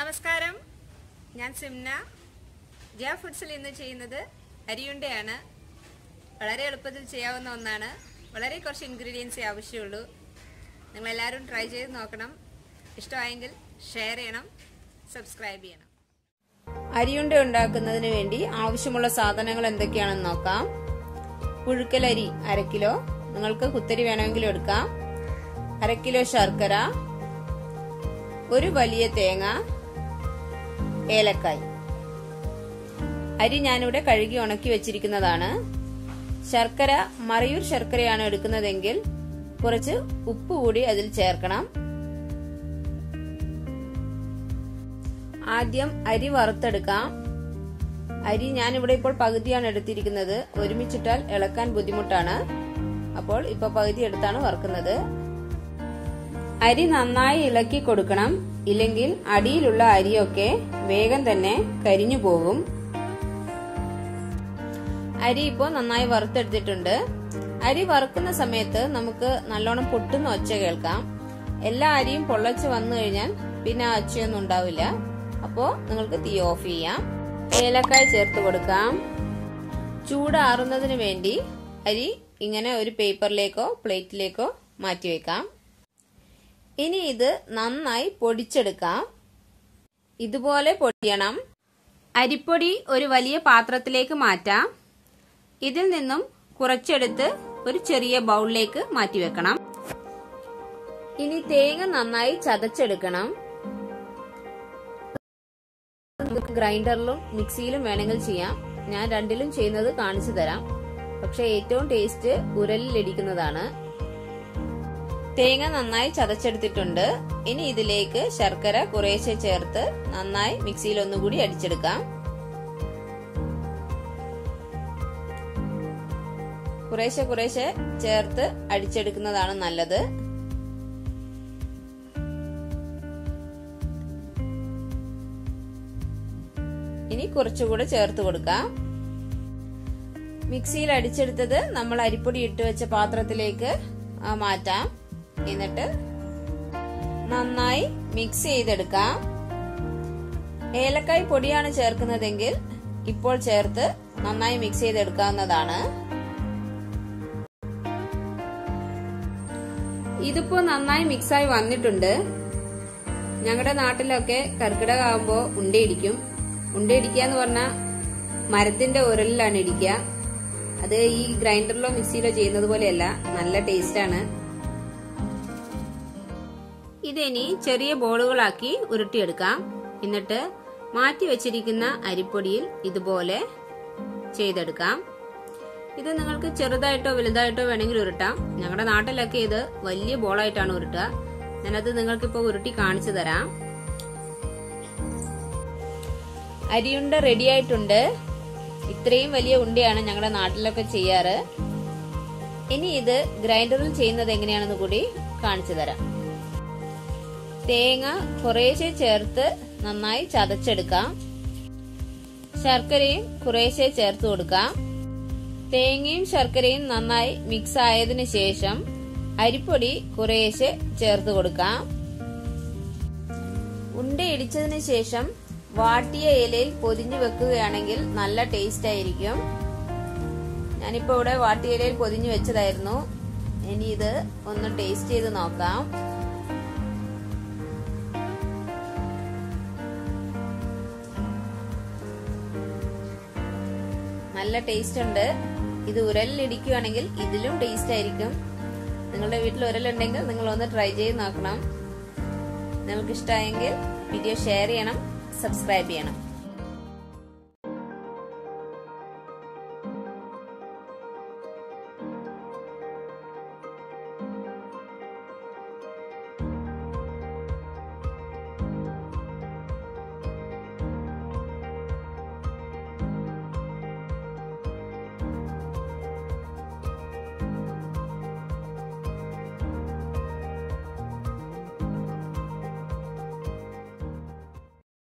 നമസ്കാരം ഞാൻ സിംന ജയ ഫുഡ്സിൽ ഇന്ന് ചെയ്യുന്നത് അരിയുണ്ടയാണ് വളരെ എളുപ്പത്തിൽ ചെയ്യാവുന്ന ഒന്നാണ് വളരെ കുറച്ച് ഇൻഗ്രീഡിയൻസേ ആവശ്യമുള്ളൂ നിങ്ങളെല്ലാവരും ട്രൈ ചെയ്ത് നോക്കണം ഇഷ്ടമായെങ്കിൽ ഷെയർ ചെയ്യണം സബ്സ്ക്രൈബ് ചെയ്യണം അരിയുണ്ട ഉണ്ടാക്കുന്നതിന് വേണ്ടി ആവശ്യമുള്ള സാധനങ്ങൾ എന്തൊക്കെയാണെന്ന് നോക്കാം പുഴുക്കലരി അര കിലോ നിങ്ങൾക്ക് കുത്തരി വേണമെങ്കിലും എടുക്കാം അര കിലോ ശർക്കര ഒരു വലിയ തേങ്ങ ഏലക്കായ് അരി ഞാനിവിടെ കഴുകി ഉണക്കി വെച്ചിരിക്കുന്നതാണ് ശർക്കര മറയൂർ ശർക്കരയാണ് എടുക്കുന്നതെങ്കിൽ കുറച്ച് ഉപ്പ് കൂടി അതിൽ ചേർക്കണം ആദ്യം അരി വറുത്തെടുക്കാം അരി ഞാനിവിടെ ഇപ്പോൾ പകുതിയാണ് എടുത്തിരിക്കുന്നത് ഒരുമിച്ചിട്ടാൽ ഇളക്കാൻ ബുദ്ധിമുട്ടാണ് അപ്പോൾ ഇപ്പൊ പകുതി എടുത്താണ് വറുക്കുന്നത് അരി നന്നായി ഇളക്കി കൊടുക്കണം ഇല്ലെങ്കിൽ അടിയിലുള്ള അരിയൊക്കെ വേഗം തന്നെ കരിഞ്ഞു പോകും അരി ഇപ്പോൾ നന്നായി വറുത്തെടുത്തിട്ടുണ്ട് അരി വറുക്കുന്ന സമയത്ത് നമുക്ക് നല്ലോണം പൊട്ടുന്ന ഒച്ച കേൾക്കാം എല്ലാ അരിയും പൊള്ളച്ച് വന്നു കഴിഞ്ഞാൽ പിന്നെ ആ ഒച്ചയൊന്നും ഉണ്ടാവില്ല അപ്പോ നിങ്ങൾക്ക് തീ ഓഫ് ചെയ്യാം ഏലക്കായ ചേർത്ത് കൊടുക്കാം ചൂടാറുന്നതിന് വേണ്ടി അരി ഇങ്ങനെ ഒരു പേപ്പറിലേക്കോ പ്ലേറ്റിലേക്കോ മാറ്റി വെക്കാം ഇനി ഇത് നന്നായി പൊടിച്ചെടുക്കാം ഇതുപോലെ പൊടിയണം അരിപ്പൊടി ഒരു വലിയ പാത്രത്തിലേക്ക് മാറ്റാം ഇതിൽ നിന്നും കുറച്ചെടുത്ത് ഒരു ചെറിയ ബൗളിലേക്ക് മാറ്റിവെക്കണം ഇനി തേങ്ങ നന്നായി ചതച്ചെടുക്കണം നമുക്ക് ഗ്രൈൻഡറിലും മിക്സിയിലും വേണമെങ്കിൽ ചെയ്യാം ഞാൻ രണ്ടിലും ചെയ്യുന്നത് കാണിച്ചു തരാം പക്ഷെ ഏറ്റവും ടേസ്റ്റ് ഉരലിൽ ഇടിക്കുന്നതാണ് തേങ്ങ നന്നായി ചതച്ചെടുത്തിട്ടുണ്ട് ഇനി ഇതിലേക്ക് ശർക്കര കുറേശ്ശെ ചേർത്ത് നന്നായി മിക്സിയിൽ ഒന്നുകൂടി അടിച്ചെടുക്കാം കുറേശ്ശെ കുറേശ്ശെ ചേർത്ത് അടിച്ചെടുക്കുന്നതാണ് നല്ലത് ഇനി കുറച്ചുകൂടെ ചേർത്ത് കൊടുക്കാം മിക്സിയിൽ അടിച്ചെടുത്തത് നമ്മൾ അരിപ്പൊടി ഇട്ട് വെച്ച പാത്രത്തിലേക്ക് മാറ്റാം എന്നിട്ട് നന്നായി മിക്സ് ചെയ്തെടുക്കാം ഏലക്കായ് പൊടിയാണ് ചേർക്കുന്നതെങ്കിൽ ഇപ്പോൾ ചേർത്ത് നന്നായി മിക്സ് ചെയ്തെടുക്കാവുന്നതാണ് ഇതിപ്പോ നന്നായി മിക്സായി വന്നിട്ടുണ്ട് ഞങ്ങളുടെ നാട്ടിലൊക്കെ കർക്കിടകമാകുമ്പോ ഉണ്ടയിടിക്കും ഉണ്ടയിടിക്കുക എന്ന് പറഞ്ഞാൽ മരത്തിന്റെ ഉരലിലാണ് ഇടിക്കുക അത് ഈ ഗ്രൈൻഡറിലോ മിക്സിയിലോ ചെയ്യുന്നത് പോലെയല്ല നല്ല ടേസ്റ്റാണ് ഇതിനി ചെറിയ ബോളുകളാക്കി ഉരുട്ടിയെടുക്കാം എന്നിട്ട് മാറ്റി വെച്ചിരിക്കുന്ന അരിപ്പൊടിയിൽ ഇതുപോലെ ചെയ്തെടുക്കാം ഇത് നിങ്ങൾക്ക് ചെറുതായിട്ടോ വലുതായിട്ടോ വേണമെങ്കിൽ ഉരുട്ടാം ഞങ്ങളുടെ നാട്ടിലൊക്കെ ഇത് വലിയ ബോളായിട്ടാണ് ഉരുട്ടുക ഞാനത് നിങ്ങൾക്കിപ്പോൾ ഉരുട്ടി കാണിച്ചു തരാം അരിയുണ്ട റെഡി ആയിട്ടുണ്ട് ഇത്രയും വലിയ ഉണ്ടയാണ് ഞങ്ങളുടെ നാട്ടിലൊക്കെ ചെയ്യാറ് ഇനി ഇത് ഗ്രൈൻഡറിൽ ചെയ്യുന്നത് എങ്ങനെയാണെന്ന് കൂടി കാണിച്ചു തരാം തേങ്ങ കുറേശ്ശെ ചേർത്ത് നന്നായി ചതച്ചെടുക്കാം ശർക്കരയും കുറേശ്ശെ ചേർത്ത് കൊടുക്കാം തേങ്ങയും ശർക്കരയും നന്നായി മിക്സ് ആയതിനു ശേഷം അരിപ്പൊടി കുറേശ്ശെ ചേർത്ത് കൊടുക്കാം ഉണ്ട ഇടിച്ചതിന് ശേഷം വാട്ടിയ ഇലയിൽ പൊതിഞ്ഞു വെക്കുകയാണെങ്കിൽ നല്ല ടേസ്റ്റ് ആയിരിക്കും ഞാനിപ്പോ ഇവിടെ വാട്ടിയ ഇലയിൽ പൊതിഞ്ഞു വെച്ചതായിരുന്നു ഇനി ഇത് ഒന്ന് ടേസ്റ്റ് ചെയ്ത് നോക്കാം നല്ല ടേസ്റ്റ് ഉണ്ട് ഇത് ഉരലിൽ ഇടിക്കുകയാണെങ്കിൽ ഇതിലും ടേസ്റ്റ് ആയിരിക്കും നിങ്ങളുടെ വീട്ടിൽ ഉരലുണ്ടെങ്കിൽ നിങ്ങൾ ഒന്ന് ട്രൈ ചെയ്ത് നോക്കണം നിങ്ങൾക്ക് ഇഷ്ടമായെങ്കിൽ വീഡിയോ ഷെയർ ചെയ്യണം സബ്സ്ക്രൈബ് ചെയ്യണം